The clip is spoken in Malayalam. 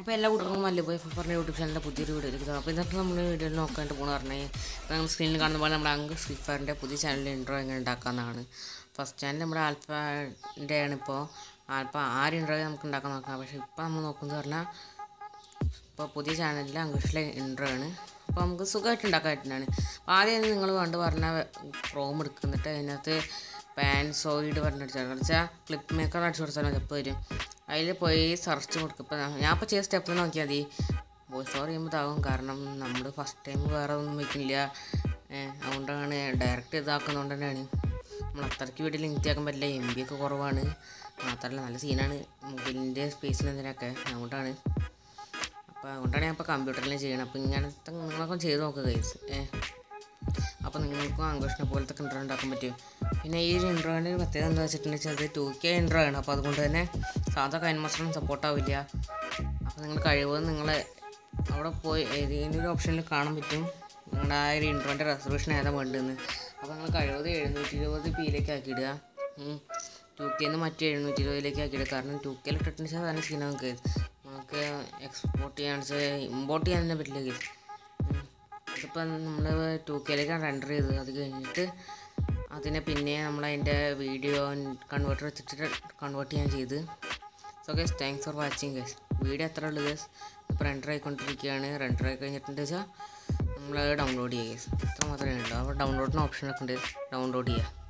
അപ്പോൾ എല്ലാ കുട്ടികൾക്കും മല്ലു പോയി പറഞ്ഞ യൂട്യൂബ് ചാനലിൻ്റെ പുതിയൊരു വീഡിയോയിലേക്ക് അപ്പോൾ ഇന്നത്തെ നമ്മൾ വീഡിയോയിൽ നോക്കാനായിട്ട് പോകുന്ന പറഞ്ഞാൽ ഇപ്പോൾ നമ്മൾ സ്ക്രീനിൽ കാണുന്ന പോലെ നമ്മുടെ അങ്ക് ഫ്രീ ഫയറിൻ്റെ പുതിയ ചാനലിൽ ഇൻട്രോ എങ്ങനെ ഉണ്ടാക്കാമെന്നാണ് ഫസ്റ്റ് ചാനൽ നമ്മുടെ ആൽഫൻ്റെ ആണ് ഇപ്പോൾ ആൽഫ ആര് ഇൻട്രോ നമുക്ക് ഉണ്ടാക്കാൻ നോക്കാം പക്ഷേ ഇപ്പോൾ നമ്മൾ നോക്കുന്നത് പറഞ്ഞാൽ ഇപ്പോൾ പുതിയ ചാനലിൽ അങ്കഷിലെ ഇൻട്രോ ആണ് അപ്പോൾ നമുക്ക് സുഖമായിട്ട് ഉണ്ടാക്കാൻ പറ്റുന്നതാണ് അപ്പോൾ ആദ്യം നിങ്ങൾ വേണ്ട പറഞ്ഞ ക്രോം എടുക്കുന്നിട്ട് അതിനകത്ത് പാൻസോയിഡ് പറഞ്ഞിട്ട് വെച്ചാൽ ക്ലിപ്പ് മേക്കർ അടിച്ചു കൊടുത്താൽ മതി അപ്പോൾ വരും അതിൽ പോയി സെർച്ച് കൊടുക്കും ഇപ്പോൾ ഞാൻ ഇപ്പോൾ ചെയ്ത സ്റ്റെപ്പ് നോക്കിയാൽ മതി വോയിസ് ഓവർ ചെയ്യുമ്പോൾ ഇതാകും കാരണം നമ്മൾ ഫസ്റ്റ് ടൈം വേറെ ഒന്നും വയ്ക്കുന്നില്ല ഏഹ് അതുകൊണ്ടാണ് ഡയറക്റ്റ് ഇതാക്കുന്നതുകൊണ്ട് തന്നെയാണ് നമ്മൾ അത്രയ്ക്ക് വീട്ടിൽ ലിങ്ക് ആക്കാൻ പറ്റില്ല എം ബി ഒക്കെ കുറവാണ് മാത്രമല്ല നല്ല സീനാണ് മൊബൈലിൻ്റെ സ്പേസിൽ എന്തിനൊക്കെ അതുകൊണ്ടാണ് അപ്പോൾ അതുകൊണ്ടാണ് ഞാൻ ഇപ്പോൾ കമ്പ്യൂട്ടറിൽ ചെയ്യണം അപ്പോൾ ഇങ്ങനത്തെ നിങ്ങളൊക്കെ ചെയ്ത് നോക്കുക ഗൈസ് ഏഹ് അപ്പോൾ നിങ്ങൾക്കും ആഘോഷനെ പോലത്തെ ഇൻട്രോ ഉണ്ടാക്കാൻ പറ്റും പിന്നെ ഈ ഒരു ഇൻട്രോൻ്റെ ഒരു പ്രത്യേകത എന്താ വെച്ചിട്ടുണ്ടെങ്കിൽ അത് ടു കെ ഇൻട്രോ ആണ് അപ്പോൾ അതുകൊണ്ട് തന്നെ സാധാ കൈൻമാസ്റ്ററും സപ്പോർട്ട് ആവില്ല അപ്പോൾ നിങ്ങൾ കഴിവതും നിങ്ങൾ അവിടെ പോയി ഏതെങ്കിലും ഒരു ഓപ്ഷനിൽ കാണാൻ പറ്റും നിങ്ങളുടെ ആ ഒരു ഇൻട്രോൻ്റെ റെസർവേഷൻ ഏതാ വേണ്ടതെന്ന് അപ്പോൾ നിങ്ങൾ കഴിവത് എഴുന്നൂറ്റി ഇരുപത് പിയിലേക്ക് ആക്കിയിടുക ടു കെന്ന് മറ്റു എഴുന്നൂറ്റി ഇരുപതിലേക്ക് ആക്കിയിടുക കാരണം ടു കെയിൽ ഇട്ടിട്ടുണ്ടെന്ന് വെച്ചാൽ തന്നെ സീന നമുക്ക് നമുക്ക് എക്സ്പോർട്ട് ചെയ്യാൻ ഇമ്പോർട്ട് ചെയ്യാൻ തന്നെ പറ്റില്ല കേസ് ഇതിപ്പോൾ നമ്മൾ ടു കെയിലേക്കാണ് റെൻഡർ ചെയ്തത് അത് കഴിഞ്ഞിട്ട് അതിനെ പിന്നെ നമ്മൾ അതിൻ്റെ വീഡിയോ കൺവേർട്ടർ വെച്ചിട്ട് കൺവേർട്ട് ചെയ്യാൻ ചെയ്ത് so guys thanks for watching guys video എത്ര ഉള്ളു ഗൈസ് ഇപ്പോൾ റെൻഡർ ആയിക്കൊണ്ടിരിക്കുകയാണ് റെൻഡർ ആയി കഴിഞ്ഞിട്ടുണ്ട് വെച്ചാൽ നമ്മൾ ഡൗൺലോഡ് ചെയ്യുക ഗൈസ് ഇത്ര മാത്രമേ ഉള്ളൂ അപ്പോൾ ഡൗൺലോഡിന് ഓപ്ഷനൊക്കെ ഉണ്ട് ഡൗൺലോഡ് ചെയ്യുക